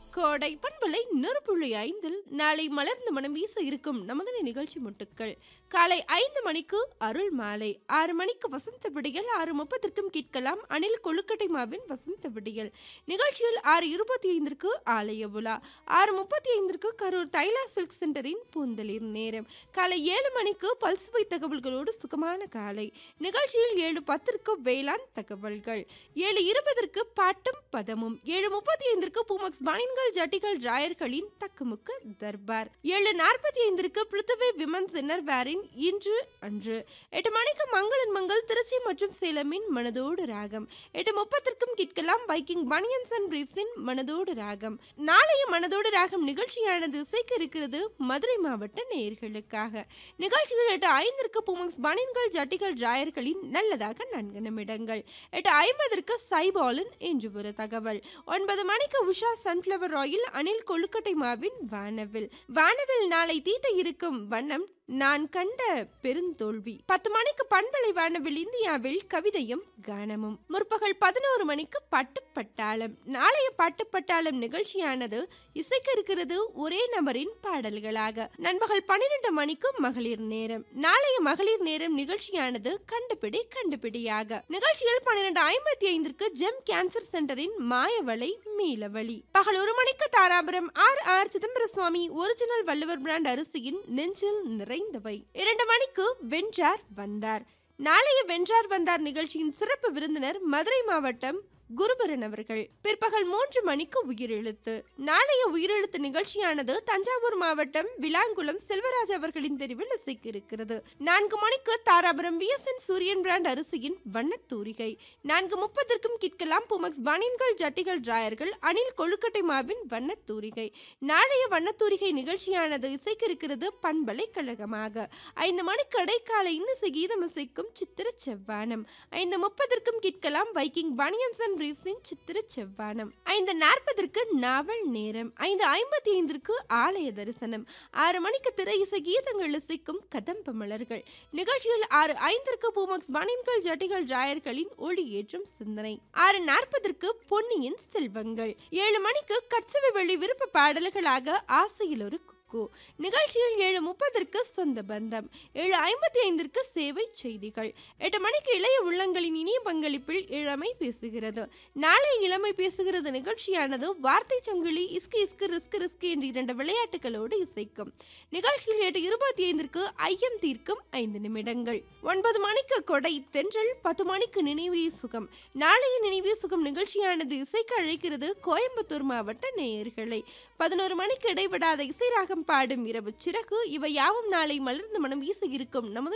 கோடை பண்பலை நெருப்புள்ளி ஐந்தில் நாளை மலர்ந்து மனம் வீச இருக்கும் நமது நிகழ்ச்சி முட்டுக்கள் காலை ஐந்து மணிக்கு அருள் மாலை ஆறு மணிக்கு வசந்த விடியல் ஆறு முப்பதற்கும் கேட்கலாம் அணில் கொழுக்கட்டை மாவின் வசந்த விடியல் நிகழ்ச்சியில் ஆறு இருபத்தி ஐந்திற்கு ஆலய விழா ஆறு முப்பத்தி ஐந்திற்கு கரூர் தைலா சில்க் சென்டரின் பூந்தளிர் நேரம் காலை ஏழு மணிக்கு பல்சுவை தகவல்களோடு சுகமான காலை நிகழ்ச்சியில் ஏழு பத்திற்கு வேளாண் தகவல்கள் ஏழு இருபதற்கு பாட்டும் பதமும் ஏழு முப்பத்தி ஐந்திற்கு பூமக்ஸ் பானின்கள் ஜட்டிகள் ராயர்களின் தக்குமுக்கு தர்பார் ஏழு நாற்பத்தி ஐந்திற்கு பிருத்திவி விமன் சின்னர் வேரின் இன்று அன்று எட்டு மணிக்கு மங்களன் மங்கள் திருச்சி மற்றும் சேலமின் மனதோடு ராகம் எட்டு முப்பத்திற்கும் கேட்கலாம் பைக்கிங் பனியன்ஸ் அண்ட் பிரீப்ஸின் மனதோடு ராகம் நாளைய மனதோடு ராகம் நிகழ்ச்சியானது இசைக்க இருக்கிறது மதுரை மாவட்ட நேயர்களுக்காக நிகழ்ச்சிகள் எட்டு ஐந்திற்கு பூமக்ஸ் பனியன்கள் ஜட்டிகள் ராயர்களின் நல்லதாக நான்கு நிமிடங்கள் எட்டு ஐம்பதற்கு சைபாலின் என்று ஒரு தகவல் ஒன்பது மணிக்கு உஷா சன்ஃப்ளவர் ஆயில் அணில் கொழுக்கட்டை மாவின் வானவில் வானவில் நாளை தீட்ட இருக்கும் வண்ணம் நான் கண்ட பெருந்தோல்வி பத்து மணிக்கு பண்பலை வானவில் இந்தியாவில் கவிதையும் கானமும் முற்பகல் பதினோரு மணிக்கு பட்டு பட்டாளம் நாளைய பட்டு பட்டாளம் நிகழ்ச்சியானது இசைக்க இருக்கிறது ஒரே நபரின் பாடல்களாக நண்பகல் பன்னிரண்டு மணிக்கு மகளிர் நேரம் நாளைய மகளிர் நேரம் நிகழ்ச்சியானது கண்டுபிடி கண்டுபிடியாக நிகழ்ச்சியில் பன்னிரண்டு ஐம்பத்தி ஐந்திற்கு ஜெம் கேன்சர் சென்டரின் மாயவளை மீளவழி பகல் ஒரு மணிக்கு Dharapuram R R Chidambara Swami original Valluvar brand அரிசியின் நெஞ்சில் நிறைந்தவை இரண்டு மணிக்கு வென்றார் வந்தார் நாளைய வென்றார் வந்தார் நிகழ்ச்சியின் சிறப்பு விருந்தினர் மதுரை மாவட்டம் குருபரன் அவர்கள் பிற்பகல் மூன்று மணிக்கு உயிரெழுத்து நாளைய உயிரெழுத்து நிகழ்ச்சியானது தஞ்சாவூர் மாவட்டம் விலாங்குளம் செல்வராஜ் அவர்களின் தெரிவில் இசைக்க இருக்கிறது நான்கு மணிக்கு தாராபுரம் பிஎஸ்என் சூரியன் பிராண்ட் அரிசியின் வண்ணத்தூரிகை நான்கு முப்பதற்கும் கேட்கலாம் புமக்ஸ் பனியன்கள் ஜட்டிகள் டிராயர்கள் அணில் கொழுக்கட்டை மாவின் வண்ணத்தூரிகை நாளைய வண்ணத்தூரிகை நிகழ்ச்சியானது இசைக்க இருக்கிறது பண்பலை கழகமாக ஐந்து மணிக்கு இடைக்கால இன்னிசை கீதம் இசைக்கும் சித்திர செவ்வானம் ஐந்து முப்பதற்கும் கேட்கலாம் வைக்கிங் பனியன்ஸ் அண்ட் பிரீஃப்ஸின் சித்திர செவ்வானம் ஐந்து நாற்பதற்கு நாவல் நேரம் ஐந்து ஐம்பத்தி ஐந்திற்கு ஆலய தரிசனம் ஆறு மணிக்கு திரை இசை கீதங்கள் இசைக்கும் கதம்ப மலர்கள் நிகழ்ச்சியில் ஆறு ஐந்திற்கு பூமக்ஸ் பனியன்கள் ஜட்டிகள் டிராயர்களின் ஒளி ஏற்றும் சிந்தனை ஆறு நாற்பதற்கு பொன்னியின் செல்வங்கள் ஏழு மணிக்கு கட்சவி வெளி விருப்ப பாடல்களாக ஆசையில் ஒரு குக்கு நிகழ்ச்சியில் ஏழு முப்பதற்கு சொந்த பந்தம் ஏழு ஐம்பத்தி ஐந்திற்கு சேவை செய்திகள் எட்டு மணிக்கு இளைய உள்ளங்களின் இனிய பங்களிப்பில் இளமை பேசுகிறது நாளை இளமை பேசுகிறது நிகழ்ச்சியானது வார்த்தை சங்கிலி இஸ்கு இஸ்கு ரிஸ்கு ரிஸ்கு என்ற இரண்டு விளையாட்டுகளோடு இசைக்கும் நிகழ்ச்சியில் எட்டு இருபத்தி ஐந்திற்கு ஐயம் தீர்க்கும் ஐந்து நிமிடங்கள் ஒன்பது மணிக்கு கொடை தென்றல் பத்து மணிக்கு நினைவே சுகம் நாளைய நினைவே சுகம் நிகழ்ச்சியானது இசைக்கு அழைக்கிறது கோயம்புத்தூர் மாவட்ட நேயர்களை பதினோரு மணிக்கு இடைவிடாத இசை ராகம் பாடும் இரவு சிறகு இவை யாவும் நாளை மலர்ந்து மனம் வீச இருக்கும் நமது